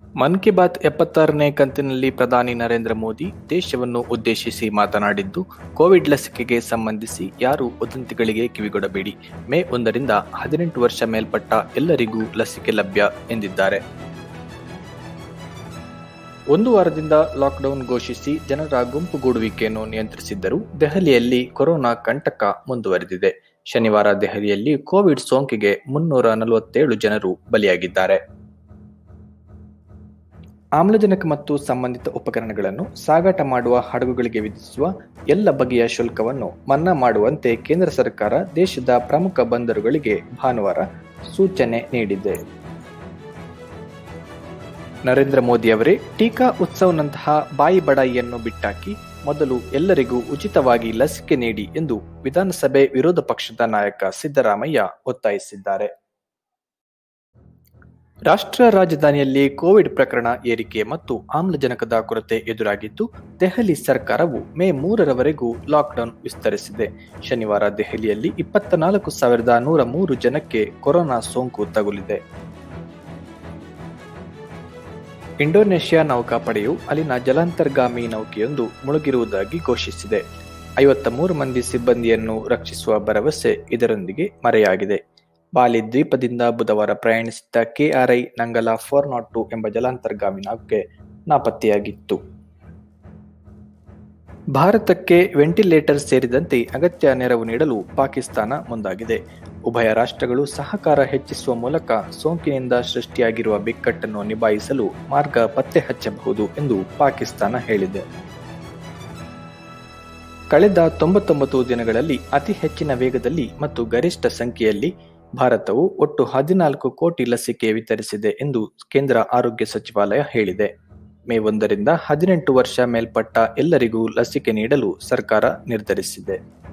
ಮನ್ ಕಿ ಬಾತ್ ಎಪ್ಪತ್ತಾರನೇ ಕಂತಿನಲ್ಲಿ ಪ್ರಧಾನಿ ನರೇಂದ್ರ ಮೋದಿ ದೇಶವನ್ನು ಉದ್ದೇಶಿಸಿ ಮಾತನಾಡಿದ್ದು ಕೋವಿಡ್ ಲಸಿಕೆಗೆ ಸಂಬಂಧಿಸಿ ಯಾರು ವದಂತಿಗಳಿಗೆ ಕಿವಿಗೊಡಬೇಡಿ ಮೇ ಒಂದರಿಂದ ಹದಿನೆಂಟು ವರ್ಷ ಮೇಲ್ಪಟ್ಟ ಎಲ್ಲರಿಗೂ ಲಸಿಕೆ ಲಭ್ಯ ಎಂದಿದ್ದಾರೆ ಒಂದು ವಾರದಿಂದ ಲಾಕ್ಡೌನ್ ಘೋಷಿಸಿ ಜನರ ಗುಂಪುಗೂಡುವಿಕೆಯನ್ನು ನಿಯಂತ್ರಿಸಿದ್ದರೂ ದೆಹಲಿಯಲ್ಲಿ ಕೊರೋನಾ ಕಂಟಕ ಮುಂದುವರೆದಿದೆ ಶನಿವಾರ ದೆಹಲಿಯಲ್ಲಿ ಕೋವಿಡ್ ಸೋಂಕಿಗೆ ಮುನ್ನೂರ ನಲವತ್ತೇಳು ಜನರು ಬಲಿಯಾಗಿದ್ದಾರೆ ಆಮ್ಲಜನಕ ಮತ್ತು ಸಂಬಂಧಿತ ಉಪಕರಣಗಳನ್ನು ಸಾಗಾಟ ಮಾಡುವ ಹಡಗುಗಳಿಗೆ ವಿಧಿಸುವ ಎಲ್ಲ ಬಗೆಯ ಶುಲ್ಕವನ್ನು ಮನ್ನಾ ಮಾಡುವಂತೆ ಕೇಂದ್ರ ಸರ್ಕಾರ ದೇಶದ ಪ್ರಮುಖ ಬಂದರುಗಳಿಗೆ ಭಾನುವಾರ ಸೂಚನೆ ನೀಡಿದೆ ನರೇಂದ್ರ ಮೋದಿ ಅವರೇ ಟೀಕಾ ಉತ್ಸವ್ನಂತಹ ಬಾಯಿ ಬಡಾಯಿಯನ್ನು ಬಿಟ್ಟಾಕಿ ಮೊದಲು ಎಲ್ಲರಿಗೂ ಉಚಿತವಾಗಿ ಲಸಿಕೆ ನೀಡಿ ಎಂದು ವಿಧಾನಸಭೆ ವಿರೋಧ ಪಕ್ಷದ ನಾಯಕ ಸಿದ್ದರಾಮಯ್ಯ ಒತ್ತಾಯಿಸಿದ್ದಾರೆ ರಾಷ್ಟ್ರ ರಾಜಧಾನಿಯಲ್ಲಿ ಕೋವಿಡ್ ಪ್ರಕರಣ ಏರಿಕೆ ಮತ್ತು ಆಮ್ಲಜನಕದ ಕೊರತೆ ಎದುರಾಗಿದ್ದು ದೆಹಲಿ ಸರ್ಕಾರವು ಮೇ ಮೂರರವರೆಗೂ ಲಾಕ್ಡೌನ್ ವಿಸ್ತರಿಸಿದೆ ಶನಿವಾರ ದೆಹಲಿಯಲ್ಲಿ ಇಪ್ಪತ್ತ ನಾಲ್ಕು ಸಾವಿರದ ನೂರ ಮೂರು ಜನಕ್ಕೆ ಕೊರೋನಾ ಸೋಂಕು ತಗುಲಿದೆ ಇಂಡೋನೇಷ್ಯಾ ನೌಕಾಪಡೆಯು ಅಲ್ಲಿನ ಜಲಾಂತರ್ಗಾಮಿ ನೌಕೆಯೊಂದು ಮುಳುಗಿರುವುದಾಗಿ ಘೋಷಿಸಿದೆ ಐವತ್ತ ಮೂರು ಮಂದಿ ಸಿಬ್ಬಂದಿಯನ್ನು ರಕ್ಷಿಸುವ ಭರವಸೆ ಇದರೊಂದಿಗೆ ಮರೆಯಾಗಿದೆ ಬಾಲಿ ದ್ವೀಪದಿಂದ ಬುಧವಾರ ಪ್ರಯಾಣಿಸಿದ್ದ KRI Nanggala four nought two ಎಂಬ ಜಲಾಂತರ್ಗಾಮಿ ನೌಕೆ ನಾಪತ್ತೆಯಾಗಿತ್ತು ಭಾರತಕ್ಕೆ ವೆಂಟಿಲೇಟರ್ ಸೇರಿದಂತೆ ಅಗತ್ಯ ನೆರವು ನೀಡಲು ಪಾಕಿಸ್ತಾನ ಮುಂದಾಗಿದೆ ಉಭಯ ರಾಷ್ಟ್ರಗಳು ಸಹಕಾರ ಹೆಚ್ಚಿಸುವ ಮೂಲಕ ಸೋಂಕಿನಿಂದ ಸೃಷ್ಟಿಯಾಗಿರುವ ಬಿಕ್ಕಟ್ಟನ್ನು ನಿಭಾಯಿಸಲು ಮಾರ್ಗ ಪತ್ತೆ ಹಚ್ಚಬಹುದು ಎಂದು ಪಾಕಿಸ್ತಾನ ಹೇಳಿದೆ ಕಳೆದ ತೊಂಬತ್ತೊಂಬತ್ತು ದಿನಗಳಲ್ಲಿ ಅತಿ ಹೆಚ್ಚಿನ ವೇಗದಲ್ಲಿ ಮತ್ತು ಗರಿಷ್ಠ ಸಂಖ್ಯೆಯಲ್ಲಿ ಭಾರತವು ಒಟ್ಟು ಹದಿನಾಲ್ಕು ಕೋಟಿ ಲಸಿಕೆ ವಿತರಿಸಿದೆ ಎಂದು ಕೇಂದ್ರ ಆರೋಗ್ಯ ಸಚಿವಾಲಯ ಹೇಳಿದೆ ಮೇ ಒಂದರಿಂದ ಹದಿನೆಂಟು ವರ್ಷ ಮೇಲ್ಪಟ್ಟ ಎಲ್ಲರಿಗೂ ಲಸಿಕೆ ನೀಡಲು ಸರ್ಕಾರ ನಿರ್ಧರಿಸಿದೆ